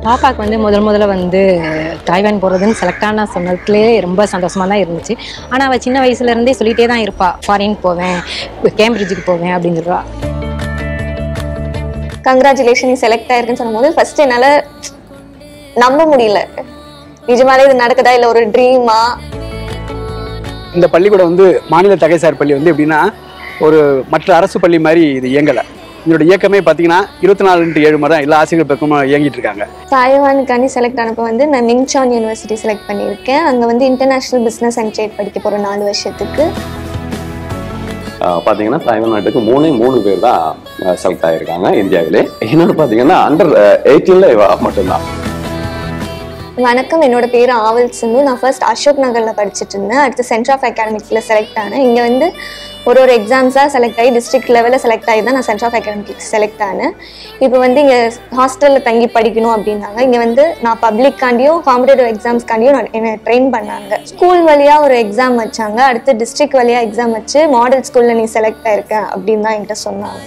பாப்பாவுக்கு வந்து முதல் முதல்ல வந்து தாய்வான் போகிறதுன்னு செலக்ட் ஆன சொன்னதுலேயே ரொம்ப சந்தோஷமாக தான் இருந்துச்சு ஆனால் அவள் சின்ன வயசுலேருந்தே சொல்லிகிட்டே தான் இருப்பாள் ஃபாரின் போவேன் கேம்பிரிட்ஜுக்கு போவேன் அப்படின்னு சொல்லுவா கங்க்ராச்சுலேஷன் நீ செலக்ட் ஆயிருக்குன்னு சொல்லும்போது ஃபர்ஸ்ட் என்னால் நம்ப முடியல நிஜமாலே இது நடக்குதா இல்லை ஒரு ட்ரீமா இந்த பள்ளிக்கூடம் வந்து மாநில தகைசார் பள்ளி வந்து எப்படின்னா ஒரு மற்ற அரசு பள்ளி மாதிரி இது இயங்கலை இதோட இயக்கமே பார்த்தீங்கன்னா இருபத்தி நாலு இன்ட்டு ஏழு மணி தான் எல்லா ஆசிரியர் பக்கமும் இயங்கிட்டு இருக்காங்க தாய்வானுக்காண்டி செலக்ட் ஆனப்போ வந்து நான் மிங்சான் யூனிவர்சிட்டி செலக்ட் பண்ணியிருக்கேன் அங்கே வந்து இன்டர்நேஷ்னல் பிஸ்னஸ் அண்ட் ட்ரேட் படிக்க போகிற நாலு வருஷத்துக்கு ஆஹ் பாத்தீங்கன்னா தாய்வான் நாட்டுக்கு மூணே மூணு பேர் தான் செலக்ட் ஆயிருக்காங்க இந்தியாவிலே இன்னொன்று பாத்தீங்கன்னா அண்டர் எயிட்டீன்ல இவ மட்டும்தான் வணக்கம் என்னோட பேர் ஆவல் சிந்து நான் ஃபர்ஸ்ட் அசோக் நகரில் படிச்சுட்டு இருந்தேன் அடுத்து சென்டர் ஆஃப் அகாடமிக்ஸில் செலக்ட் ஆனேன் இங்கே வந்து ஒரு ஒரு எக்ஸாம்ஸாக செலக்ட் ஆகி டிஸ்ட்ரிக்ட் லெவலில் செலக்ட் ஆகி தான் நான் சென்டர் ஆஃப் அகாடமிக்ஸ் செலக்ட் ஆனேன் இப்போ வந்து இங்கே ஹாஸ்டலில் தங்கி படிக்கணும் அப்படின்னாங்க இங்கே வந்து நான் பப்ளிக்காண்டியும் காம்படேட்டிவ் எக்ஸாம்ஸ்க்காண்டியும் நான் என்னை ட்ரெயின் பண்ணாங்க ஸ்கூல் வழியாக ஒரு எக்ஸாம் வச்சாங்க அடுத்து டிஸ்ட்ரிக்ட் வழியாக எக்ஸாம் வச்சு மாடல் ஸ்கூலில் நீ செலக்ட் ஆயிருக்க அப்படின்னு தான் என்கிட்ட சொன்னாங்க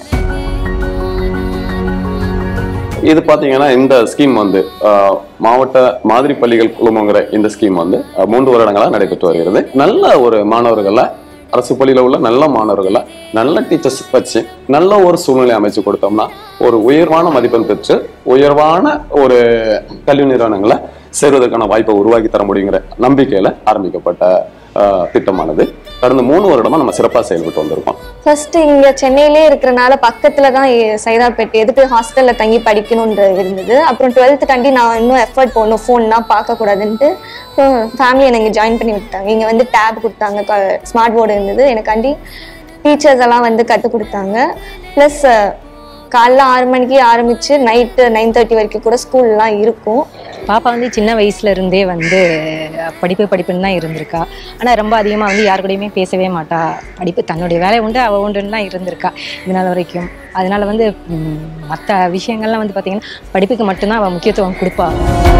இது பாத்தீங்கன்னா இந்த ஸ்கீம் வந்து ஆஹ் மாவட்ட மாதிரி பள்ளிகள் குழுமங்கிற இந்த ஸ்கீம் வந்து ஆஹ் மூன்று வருடங்களா நடைபெற்று வருகிறது நல்ல ஒரு மாணவர்களை அரசு பள்ளியில உள்ள நல்ல மாணவர்களை நல்ல டீச்சர்ஸ் வச்சு நல்ல ஒரு சூழ்நிலை அமைச்சு கொடுத்தோம்னா ஒரு உயர்வான மதிப்பெண் பெற்று உயர்வான ஒரு கல்வி நிறுவனங்களை சேர்வதற்கான வாய்ப்பை உருவாக்கி தர முடியுங்கிற நம்பிக்கையில ஆரம்பிக்கப்பட்ட ஆஹ் திட்டமானது கடந்த மூணு வருடமா நம்ம சிறப்பாக செயல்பட்டு வந்திருக்கோம் ஃபர்ஸ்ட் இங்க சென்னையிலே இருக்கிறனால பக்கத்துல தான் எ- சைதாப்பேட்டை எதுக்கு ஹாஸ்டல்ல தங்கி படிக்கணும்ன்ற இருந்தது அப்புறம் டுவெல்த்துக்காண்டி நான் இன்னும் எஃபர்ட் போடணும் ஃபோன்லாம் பார்க்க கூடாதுன்ட்டு ஃபேமிலி எனக்கு ஜாயின் பண்ணி விட்டாங்க இங்க வந்து டேப் கொடுத்தாங்க ஸ்மார்ட் போர்டு இருந்தது எனக்காண்டி டீச்சர்ஸ் எல்லாம் வந்து கற்றுக் கொடுத்தாங்க ப்ளஸ் காலைல ஆறு மணிக்கு ஆரம்பிச்சு நைட்டு நைன் தேர்ட்டி வரைக்கும் கூட ஸ்கூல்லாம் இருக்கும் பாப்பா வந்து சின்ன வயசுல இருந்தே வந்து படிப்பு படிப்புன்னு தான் இருந்திருக்கா ஆனால் ரொம்ப அதிகமாக வந்து யாரு கூடயுமே பேசவே மாட்டா படிப்பு தன்னுடைய வேலை உண்டு அவள் உண்டுன்னு தான் இருந்திருக்கா இதனால் வரைக்கும் அதனால வந்து மற்ற விஷயங்கள்லாம் வந்து பார்த்திங்கன்னா படிப்புக்கு மட்டும்தான் அவள் முக்கியத்துவம் கொடுப்பா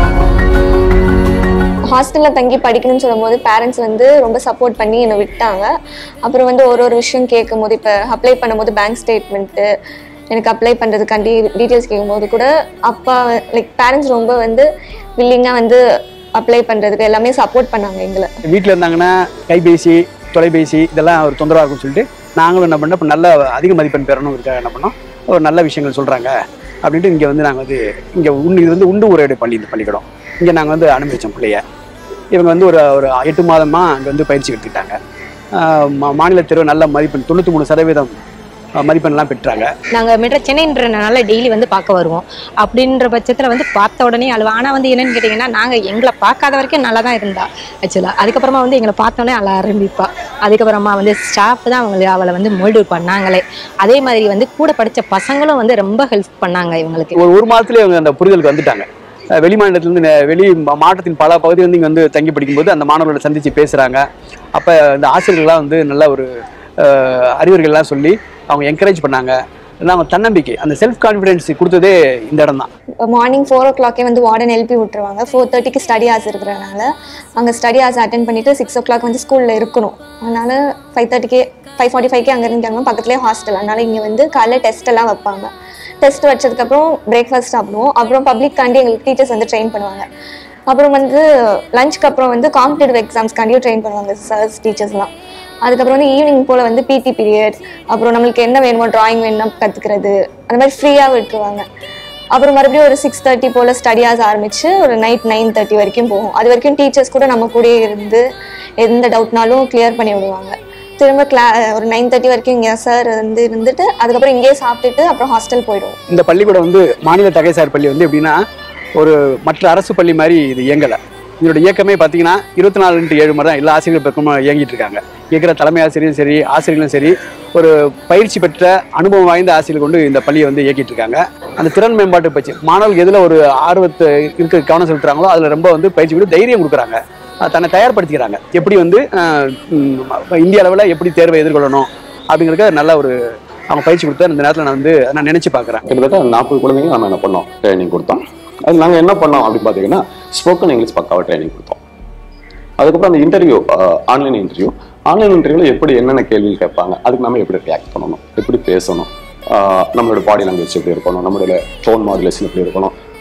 ஹாஸ்டல்ல தங்கி படிக்கணும்னு சொல்லும்போது பேரண்ட்ஸ் வந்து ரொம்ப சப்போர்ட் பண்ணி என்னை விட்டாங்க அப்புறம் வந்து ஒரு ஒரு விஷயம் கேட்கும் போது இப்போ அப்ளை பண்ணும்போது பேங்க் ஸ்டேட்மெண்ட்டு எனக்கு அப்ளை பண்ணுறதுக்காண்டி டீட்டெயில்ஸ் கேட்கும்போது கூட அப்பா லைக் பேரண்ட்ஸ் ரொம்ப வந்து வில்லிங்காக வந்து அப்ளை பண்ணுறதுக்கு எல்லாமே சப்போர்ட் பண்ணாங்க எங்களை வீட்டில் இருந்தாங்கன்னா கைபேசி தொலைபேசி இதெல்லாம் ஒரு தொந்தரவாக இருக்கும்னு சொல்லிட்டு நாங்களும் என்ன பண்ணோம் இப்போ நல்ல அதிக மதிப்பெண் பெறணும் இருக்க என்ன பண்ணோம் ஒரு நல்ல விஷயங்கள் சொல்கிறாங்க அப்படின்ட்டு இங்கே வந்து நாங்கள் வந்து இங்கே உண்டு இது வந்து உண்டு உரையுடைய பள்ளி இந்த பள்ளிக்கூடம் இங்கே நாங்கள் வந்து அனுபவிச்சோம் பிள்ளைய இவங்க வந்து ஒரு ஒரு எட்டு மாதமாக அங்கே வந்து பயிற்சி எடுத்துக்கிட்டாங்க ஆஹ் மா- மாநில தேர்வு நல்ல மதிப்பெண் தொண்ணூற்றி மூணு சதவீதம் ஆஹ் மதிப்பெண்லாம் பெற்றாங்க நாங்கள் மெட்ரோ சென்னைன்றனால டெய்லி வந்து பார்க்க வருவோம் அப்படின்ற பட்சத்தில் வந்து பார்த்த உடனே அழுவா ஆனால் வந்து என்னன்னு கேட்டிங்கன்னா நாங்கள் எங்களை பார்க்காத வரைக்கும் நல்லா தான் இருந்தா ஆக்சுவலாக அதுக்கப்புறமா வந்து எங்களை பார்த்தோன்னே அழ ஆரம்பிப்பா அதுக்கப்புறமா வந்து ஸ்டாஃப் தான் அவங்களை அவளை வந்து மோல்டு பண்ணாங்களே அதே மாதிரி வந்து கூட படித்த பசங்களும் வந்து ரொம்ப ஹெல்ப் பண்ணாங்க இவங்களுக்கு ஒரு ஒரு மாதத்துல இவங்க அந்த புரிதலுக்கு வந்துட்டாங்க அஹ் வெளி மாநிலத்திலேருந்து நெ- வெளி மா- மாவட்டத்தின் பல பகுதி வந்து இங்கே வந்து தங்கி படிக்கும்போது அந்த மாணவர்களை சந்தித்து பேசுகிறாங்க அப்போ இந்த ஆசிரியர்கள்லாம் வந்து நல்ல ஒரு அஹ், அறிவுரைகள்லாம் சொல்லி அவங்க என்கரேஜ் பண்ணாங்க இல்லைன்னா அவங்க தன்னம்பிக்கை அந்த செல்ஃப் கான்ஃபிடென்ஸ் கொடுத்ததே இந்த இடம் தான் மார்னிங் ஃபோர் ஓ கிளாக்கே வந்து வார்டன் எழுப்பி விட்டுருவாங்க ஃபோர் தேர்ட்டிக்கு ஸ்டடி ஹார்ஸ் இருக்கிறனால அங்கே ஸ்டடி ஹார்ஸ் அட்டன் பண்ணிட்டு சிக்ஸ் ஓ கிளாக் வந்து ஸ்கூலில் இருக்கணும் அதனால ஃபைவ் தேர்ட்டிக்கே ஃபைவ் ஃபார்ட்டி ஃபைவ்க்கே அங்கேருந்து கிளம்பும் பக்கத்துலேயே ஹாஸ்டல் அதனால இங்கே வந்து காலைல டெஸ்ட் எல்லாம் வைப்பாங்க டெஸ்ட் வச்சதுக்கப்புறம் பிரேக்ஃபாஸ்ட் சாப்பிடுவோம் அப்புறம் பப்ளிக்காண்டி எங்களுக்கு டீச்சர்ஸ் வந்து ட்ரெயின் பண்ணுவாங்க அப்புறம் வந்து லஞ்சுக்கு அப்புறம் வந்து காம்படிட்டிவ் எக்ஸாம்ஸ்க்காண்டியும் ட்ரெயின் பண்ணுவாங்க சார்ஸ் டீச்சர்ஸ்லாம் அதுக்கப்புறம் வந்து ஈவினிங் போல் வந்து பிடி பீரியட் அப்புறம் நம்மளுக்கு என்ன வேணுமோ டிராயிங் வேணும்னா கற்றுக்கிறது அந்த மாதிரி ஃப்ரீயாக விட்டுருவாங்க அப்புறம் மறுபடியும் ஒரு சிக்ஸ் தேர்ட்டி போல் ஸ்டடி ஹார்ஸ் ஆரம்பிச்சு ஒரு நைட் நைன் தேர்ட்டி வரைக்கும் போகும் அது வரைக்கும் டீச்சர்ஸ் கூட நம்ம கூடயே இருந்து எந்த டவுட்னாலும் கிளியர் பண்ணி விடுவாங்க திரும்ப கிளா ஒரு நைன் தேர்ட்டி வரைக்கும் இங்கே சார் வந்து இருந்துட்டு அதுக்கப்புறம் இங்கேயே சாப்பிட்டுட்டு அப்புறம் ஹாஸ்டல் போயிடுவோம் இந்த பள்ளிக்கூடம் வந்து மாநில தகைசார் பள்ளி வந்து எப்படின்னா ஒரு மற்ற அரசு பள்ளி மாதிரி இது இயங்கலை இதோட இயக்கமே பார்த்தீங்கன்னா இருபத்தி நாலு இன்ட்டு ஏழு மாதிரி தான் எல்லா ஆசிரியர் பக்கமும் இயங்கிட்டு இருக்காங்க இயக்கிற தலைமை ஆசிரியரும் சரி ஆசிரியர்களும் சரி ஒரு பயிற்சி பெற்ற அனுபவம் வாய்ந்த ஆசிரியர் கொண்டு இந்த பள்ளியை வந்து இயக்கிட்டு இருக்காங்க அந்த திறன் மேம்பாட்டு பயிற்சி மாணவர்கள் எதில் ஒரு ஆர்வத்தை இருக்க கவனம் செலுத்துறாங்களோ அதில் ரொம்ப வந்து பயிற்சி கொடுத்து தைரியம் கொடுக்குறாங்க அஹ் தன்னை தயார்படுத்திக்கிறாங்க எப்படி வந்து அஹ், ம், இந்திய அளவில் எப்படி தேர்வை எதிர்கொள்ளணும் அப்படிங்கிறதுக்கு நல்ல ஒரு அவங்க பயிற்சி கொடுத்து அந்த நேரத்தில் நான் வந்து நான் நினச்சி பார்க்குறேன் கிட்டத்தட்ட நாற்பது குழந்தைங்க நம்ம என்ன பண்ணோம் ட்ரைனிங் கொடுத்தோம் அது நாங்கள் என்ன பண்ணோம் அப்படின்னு பார்த்தீங்கன்னா ஸ்போக்கன் இங்கிலீஷ் பக்காவாக ட்ரைனிங் கொடுத்தோம் அதுக்கப்புறம் அந்த இன்டர்வியூ ஆன்லைன் இன்டர்வியூ ஆன்லைன் இன்டர்வியூவில் எப்படி என்னென்ன கேள்வி கேட்பாங்க அதுக்கு நம்ம எப்படி ரியாக்ட் பண்ணணும் எப்படி பேசணும் ஆஹ் நம்மளோட பாடி லாங்குவேஜ் எப்படி இருக்கணும் நம்மளோட டோன் மாடுலேஷன் எப்படி இருக்கணும்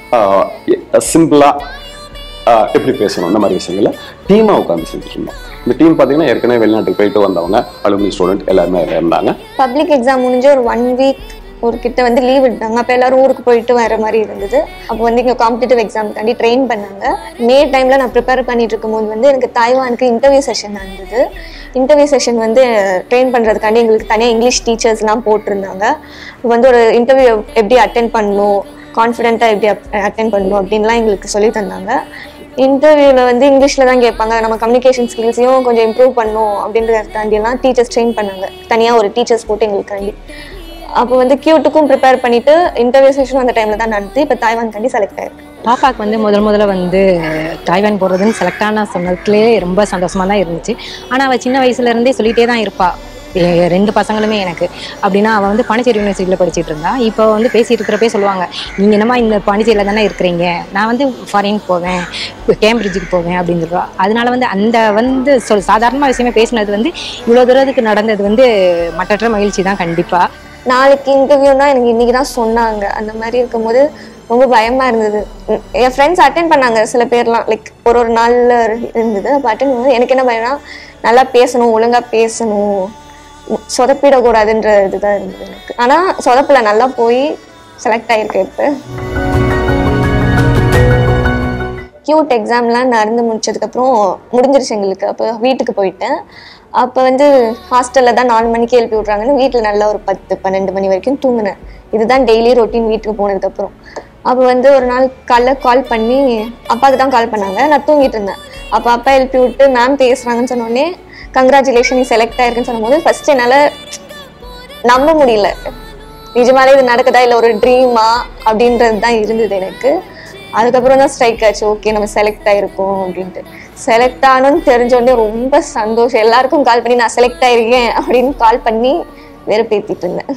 சிம்பிளா எப்படி பேசணும் இந்த மாதிரி விஷயங்கள்ல டீமா உட்காந்து செஞ்சுட்டு இருந்தோம் இந்த டீம் பார்த்தீங்கன்னா ஏற்கனவே வெளிநாட்டுக்கு போயிட்டு வந்தவங்க அலுமினி ஸ்டூடெண்ட் எல்லாருமே அதில் இருந்தாங்க பப்ளிக் எக்ஸாம் முடிஞ்சு ஒரு ஒன் வீக் ஒரு கிட்ட வந்து லீவ் விட்டாங்க அப்போ எல்லாரும் ஊருக்கு போயிட்டு வர மாதிரி இருந்தது அப்போ வந்து இங்கே காம்படிட்டிவ் எக்ஸாமுக்காண்டி ட்ரெயின் பண்ணாங்க மே டைமில் நான் ப்ரிப்பேர் பண்ணிட்டு இருக்கும்போது வந்து எனக்கு தாய்வானுக்கு இன்டர்வியூ செஷன் இருந்தது இன்டர்வியூ செஷன் வந்து ட்ரெயின் பண்ணுறதுக்காண்டி எங்களுக்கு தனியாக இங்கிலீஷ் டீச்சர்ஸ்லாம் போட்டிருந்தாங்க வந்து ஒரு இன்டர்வியூ எப்படி அட்டென்ட் பண்ணணும் கான்ஃபிடென்ட்டாக எப்படி அட்டென்ட் பண்ணணும் அப்படின்லாம் எங்களுக்கு சொல்லி தந்தாங்க இன்டர்வியூவில் வந்து இங்கிலீஷில் தான் கேட்பாங்க நம்ம கம்யூனிகேஷன் ஸ்கில்ஸையும் கொஞ்சம் இம்ப்ரூவ் பண்ணணும் அப்படின்றதுக்காண்டியெல்லாம் டீச்சர்ஸ் ட்ரெயின் பண்ணாங்க தனியாக ஒரு டீச்சர்ஸ் போட்டு எங்களுக்காண்டி அப்போ வந்து கியூட்டுக்கும் ப்ரிப்பேர் பண்ணிட்டு இன்டர்வியூ செஷன் அந்த டைமில் தான் நடந்து இப்போ தாய்வான்காண்டி செலக்ட் ஆயிருக்கு பாப்பாக்கு வந்து முதல் முதல்ல வந்து தாய்வான் போடுறதுன்னு செலக்ட் ஆன சொன்னதுலேயே ரொம்ப சந்தோஷமா தான் இருந்துச்சு ஆனால் அவள் சின்ன வயசுல இருந்தே சொல்லிட்டே தான் இருப்பா எ- ரெண்டு பசங்களுமே எனக்கு அப்படின்னா அவள் வந்து பாண்டிச்சேரி யூனிவர்சிட்டியில் படிச்சிட்டு இருந்தா இப்போ வந்து பேசிட்டு இருக்கிறப்பே சொல்லுவாங்க நீங்கள் என்னம்மா இந்த பாண்டிச்சேரியில் தானே இருக்கிறீங்க நான் வந்து ஃபாரின் போவேன் கேம்பிரிட்ஜுக்கு போவேன் அப்படின்னு சொல்லுவா அதனால வந்து அந்த வந்து சொல் சாதாரண விஷயமே பேசினது வந்து இவ்வளோ தூரத்துக்கு நடந்தது வந்து மற்றற்ற மகிழ்ச்சி தான் கண்டிப்பாக நாளைக்கு இன்டர்வியூனா எனக்கு இன்னைக்கு தான் சொன்னாங்க அந்த மாதிரி இருக்கும்போது ரொம்ப பயமா இருந்தது உம் என் ஃப்ரெண்ட்ஸ் அட்டென்ட் பண்ணாங்க சில பேர்லாம் லைக் ஒரு ஒரு நாள்ல இருந்தது அப்போ அட்டென்ட் பண்ணும்போது எனக்கு என்ன பயம்னா நல்லா பேசணும் ஒழுங்கா பேசணும் உம் சொதப்பிடக்கூடாதுன்ற இதுதான் இருந்தது எனக்கு ஆனா சொதப்பல நல்லா போய் செலக்ட் ஆயிருக்கேன் இப்போ கியூட் எக்ஸாம்லாம் நடந்து முடிச்சதுக்கப்புறம் முடிஞ்சிருச்சு எங்களுக்கு அப்போ வீட்டுக்கு போயிட்டேன் அப்போ வந்து ஹாஸ்டலில் தான் நாலு மணிக்கு எழுப்பி விட்றாங்கன்னு வீட்டில் நல்லா ஒரு பத்து பன்னெண்டு மணி வரைக்கும் தூங்கினேன் இதுதான் டெய்லி ரொட்டீன் வீட்டுக்கு போனதுக்கப்புறம் அப்போ வந்து ஒரு நாள் காலைல கால் பண்ணி அப்பாவுக்கு தான் கால் பண்ணாங்க நான் தூங்கிட்டு இருந்தேன் அப்போ அப்பா எழுப்பி விட்டு மேம் பேசுகிறாங்கன்னு சொன்னோடனே கங்க்ராச்சுலேஷன் நீ செலக்ட் ஆயிருக்குன்னு சொல்லும்போது ஃபர்ஸ்ட் என்னால் நம்ப முடியல நிஜமாலே இது நடக்குதா இல்லை ஒரு ட்ரீமா அப்படின்றது தான் இருந்தது எனக்கு அதுக்கப்புறம் தான் ஸ்ட்ரைக் ஆச்சு ஓகே நம்ம செலக்ட் ஆயிருக்கோம் அப்படின்ட்டு செலக்ட் ஆனோன்னு தெரிஞ்ச உடனே ரொம்ப சந்தோஷம் எல்லாருக்கும் கால் பண்ணி நான் செலக்ட் ஆயிருக்கேன் அப்படின்னு கால் பண்ணி வெறுப்பேத்திட்டு இருந்தேன்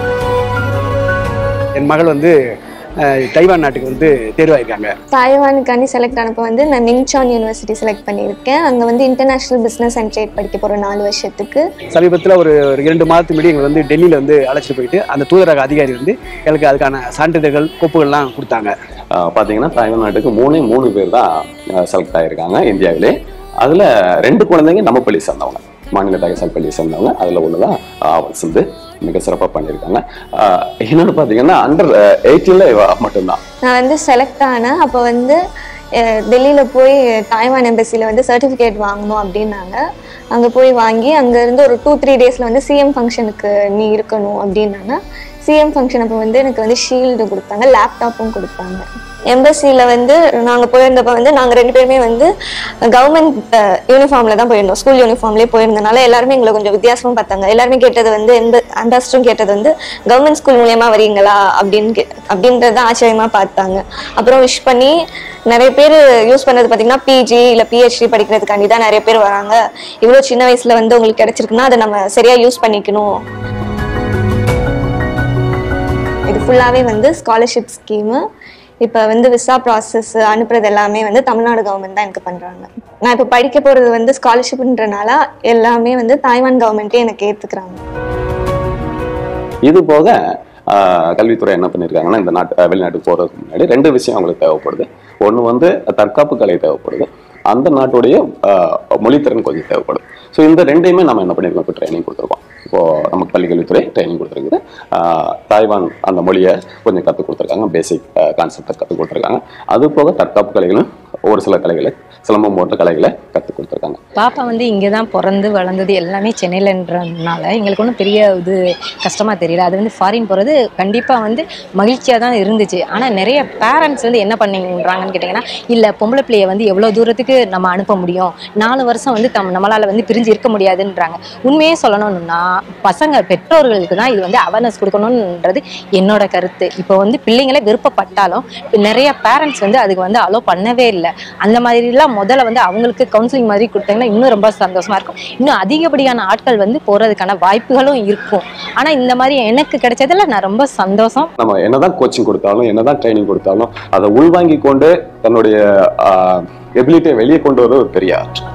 என் மகள் வந்து அஹ், தைவான் நாட்டுக்கு வந்து தேர்வாயிருக்காங்க தாய்வானுக்காண்டி செலக்ட் ஆனப்போ வந்து நான் நிங்சான் யூனிவர்சிட்டி செலக்ட் பண்ணியிருக்கேன் அங்கே வந்து இன்டர்நேஷ்னல் பிஸ்னஸ் அண்ட் ட்ரேட் படிக்க போகிறேன் நாலு வருஷத்துக்கு சமீபத்தில் ஒரு ஒரு இரண்டு மாதத்துக்கு முன்னாடி எங்களை வந்து டெல்லியில் வந்து அழைச்சிட்டு போயிட்டு அந்த தூதரக அதிகாரி வந்து எங்களுக்கு அதுக்கான சான்றிதழ்கள் கோப்புகள்லாம் கொடுத்தாங்க ஆஹ் பாத்தீங்கன்னா தாய்வான் நாட்டுக்கு மூணே மூணு பேர் தான் செலக்ட் ஆயிருக்காங்க இந்தியாவிலே அதுல ரெண்டு குழந்தைங்க நம்ம பள்ளி சேர்ந்தவங்க மாநில தகசால் பள்ளியை சேர்ந்தவங்க அதுல ஒண்ணுதான் ஆவல் சிந்து மிக சிறப்பா பண்ணியிருக்காங்க ஆஹ் இன்னொன்னு பாத்தீங்கன்னா அண்டர் எயிட்டீன்ல மட்டும்தான் நான் வந்து செலக்ட் ஆனேன் அப்போ வந்து அஹ், டெல்லியில போய் தாய்வான் எம்பசியில் வந்து சர்டிஃபிகேட் வாங்கணும் அப்படின்னாங்க அங்கே போய் வாங்கி அங்கேருந்து ஒரு டூ த்ரீ டேஸில் வந்து சிஎம் ஃபங்க்ஷனுக்கு நீ இருக்கணும் அப்படின்னாங்க சிஎம் ஃபங்க்ஷன் அப்போ வந்து எனக்கு வந்து ஷீல்டு கொடுத்தாங்க லேப்டாப்பும் கொடுத்தாங்க எம்பசியில் வந்து நாங்கள் போயிருந்தப்போ வந்து நாங்கள் ரெண்டு பேருமே வந்து கவர்மெண்ட் யூனிஃபார்மில் தான் போயிருந்தோம் ஸ்கூல் யூனிஃபார்ம்லேயே போயிருந்தனால எல்லாருமே எங்களை கொஞ்சம் வித்தியாசமாக பார்த்தாங்க எல்லாருமே கேட்டது வந்து எந்த அம்பாஸ்டரும் கேட்டது வந்து கவர்மெண்ட் ஸ்கூல் மூலியமா வரீங்களா அப்படின்னு கே- அப்படின்றத ஆச்சரியமாக பார்த்தாங்க அப்புறம் விஷ் பண்ணி நிறைய பேர் யூஸ் பண்ணது பார்த்தீங்கன்னா பிஜி இல்லை பிஹெச்டி படிக்கிறதுக்காண்டி தான் நிறைய பேர் வராங்க இவ்வளோ சின்ன வயசில் வந்து உங்களுக்கு கிடைச்சிருக்குன்னா அதை நம்ம சரியாக யூஸ் பண்ணிக்கணும் இது ஃபுல்லாகவே வந்து ஸ்காலர்ஷிப் ஸ்கீமு இப்போ வந்து விசா ப்ராசஸ் அனுப்புறது எல்லாமே வந்து தமிழ்நாடு கவர்மெண்ட் தான் எனக்கு பண்ணுறாங்க நான் இப்போ படிக்க போகிறது வந்து ஸ்காலர்ஷிப்ன்றனால எல்லாமே வந்து தாய்வான் கவர்மெண்ட்டே எனக்கு ஏற்றுக்கிறாங்க இது போக ஆஹ் கல்வித்துறை என்ன பண்ணியிருக்காங்கன்னா இந்த நாட்டு அஹ் வெளிநாட்டுக்கு போறதுக்கு முன்னாடி ரெண்டு விஷயம் அவங்களுக்கு தேவைப்படுது ஒன்று வந்து தற்காப்பு கலை தேவைப்படுது அந்த நாட்டுடைய ஆஹ் மொழித்திறன் கொஞ்சம் தேவைப்படுது ஸோ இந்த ரெண்டையுமே நம்ம என்ன பண்ணியிருக்கோம் இப்போ ட்ரைனிங் கொடுத்துருக்கோம் இப்போ நமக்கு பள்ளி கல்வித்துறை ட்ரைனிங் கொடுத்துருக்குது ஆஹ் தாய்வான் அந்த மொழியை கொஞ்சம் கற்றுக் கொடுத்துருக்காங்க பேசிக் கான்செப்டை கற்றுக் கொடுத்துருக்காங்க அது போக தற்காப்பு கலைகளும் ஒரு சில கலைகளை சிலம்பம் போன்ற கலைகளை கற்றுக் கொடுத்துருக்காங்க பாப்பா வந்து இங்கே தான் பிறந்து வளர்ந்தது எல்லாமே சென்னையிலன்றனால எங்களுக்கு ஒன்றும் பெரிய இது கஷ்டமாக தெரியல அது வந்து ஃபாரின் போகிறது கண்டிப்பாக வந்து மகிழ்ச்சியாக தான் இருந்துச்சு ஆனால் நிறைய பேரண்ட்ஸ் வந்து என்ன பண்ணிங்கன்றாங்கன்னு கேட்டிங்கன்னா இல்லை பொம்பளை பிள்ளைய வந்து எவ்வளோ தூரத்துக்கு நம்ம அனுப்ப முடியும் நாலு வருஷம் வந்து தம் நம்மளால் வந்து பிரிஞ்சு இருக்க முடியாதுன்றாங்க உண்மையே சொல்லணும்னா பசங்க பெற்றோர்களுக்கு தான் இது வந்து அவேர்னஸ் கொடுக்கணுன்றது என்னோட கருத்து இப்போ வந்து பிள்ளைங்களே விருப்பப்பட்டாலும் இப்ப நிறைய பேரண்ட்ஸ் வந்து அதுக்கு வந்து அலோ பண்ணவே இல்லை அந்த மாதிரிலாம் முதல்ல வந்து அவங்களுக்கு கவுன்சிலிங் மாதிரி கொடுத்தாங்கன்னா இன்னும் ரொம்ப சந்தோஷமா இருக்கும் இன்னும் அதிகப்படியான ஆட்கள் வந்து போறதுக்கான வாய்ப்புகளும் இருக்கும் ஆனா இந்த மாதிரி எனக்கு கிடைச்சதுல நான் ரொம்ப சந்தோஷம் நம்ம என்னதான் கோச்சிங் கொடுத்தாலும் என்னதான் ட்ரைனிங் கொடுத்தாலும் அதை உள்வாங்கி கொண்டு தன்னுடைய எபிலிட்டியை வெளியே கொண்டு வர ஒரு பெரிய ஆர்ட்